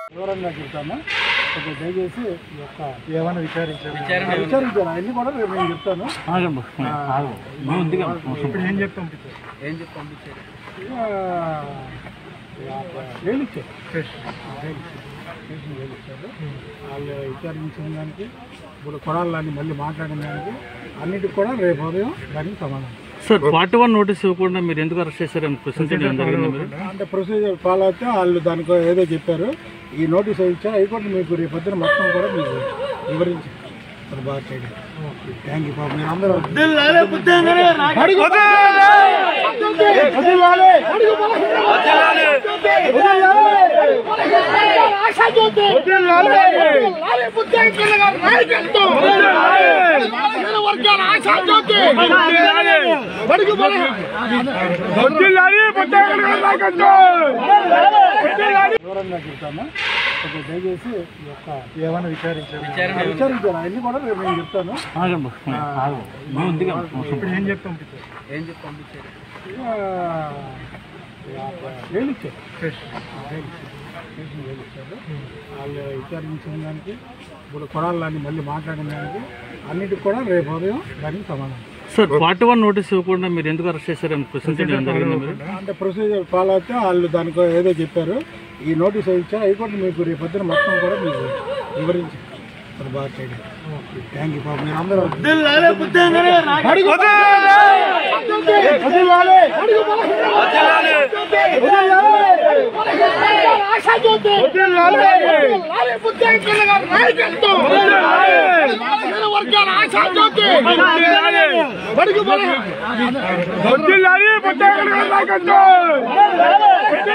వివరంగా చెప్తాను కొంచెం దయచేసి ఈ యొక్క ఏమైనా విచారించారు విచారించాను అవన్నీ కూడా రేపు నేను చెప్తాను ఇప్పుడు ఏం చెప్తాం జైలు ఇచ్చారు జైలు ఇచ్చారు వాళ్ళు విచారించిన దానికి ఇప్పుడు కొడాలని మళ్ళీ మాట్లాడిన దానికి అన్నిటికి కూడా రేపు ఉదయం దానికి సమాధానం సార్ ఫార్టీ వన్ నోటీస్ ఇవ్వకుండా మీరు ఎందుకు అరెస్ట్ చేశారని ప్రశ్నించడం జరిగింది మీరు అంటే ప్రొసీజర్ ఫాలో అయితే వాళ్ళు దానికి ఏదో చెప్పారు ఈ నోటీస్ ఇచ్చారు అవి కూడా మీకు రేపు పొద్దున మొత్తం కూడా మీకు వివరించి అది బాగా చేయండి థ్యాంక్ యూ పాపం మీరు అందరూ వివరంగా చెప్తాను కొంచెం దయచేసి ఈ యొక్క ఏమైనా విచారించారు విచారించాను అవన్నీ కూడా రేపు నేను చెప్తాను ఇప్పుడు ఏం చెప్తాం జైలు ఇచ్చారు జైలు జైలు ఇచ్చారు వాళ్ళు విచారించిన దానికి ఇప్పుడు కొడాలని మళ్ళీ మాట్లాడిన దానికి అన్నిటికి కూడా రేపు ఉదయం దానికి సమాధానం సార్ ఫార్టీ వన్ నోటీస్ ఇవ్వకుండా మీరు ఎందుకు అరెస్ట్ చేశారని ప్రశ్నించడం జరిగింది మీరు అంటే ప్రొసీజర్ ఫాలో అయితే వాళ్ళు దానికి ఏదో చెప్పారు ఈ నోటీస్ ఇచ్చారు అవి కూడా మీకు రేపు పొద్దున మొత్తం కూడా మీకు వివరించి అది బాగా చేయండి థ్యాంక్ యూ పాపం మీరు అందరూ వద్దు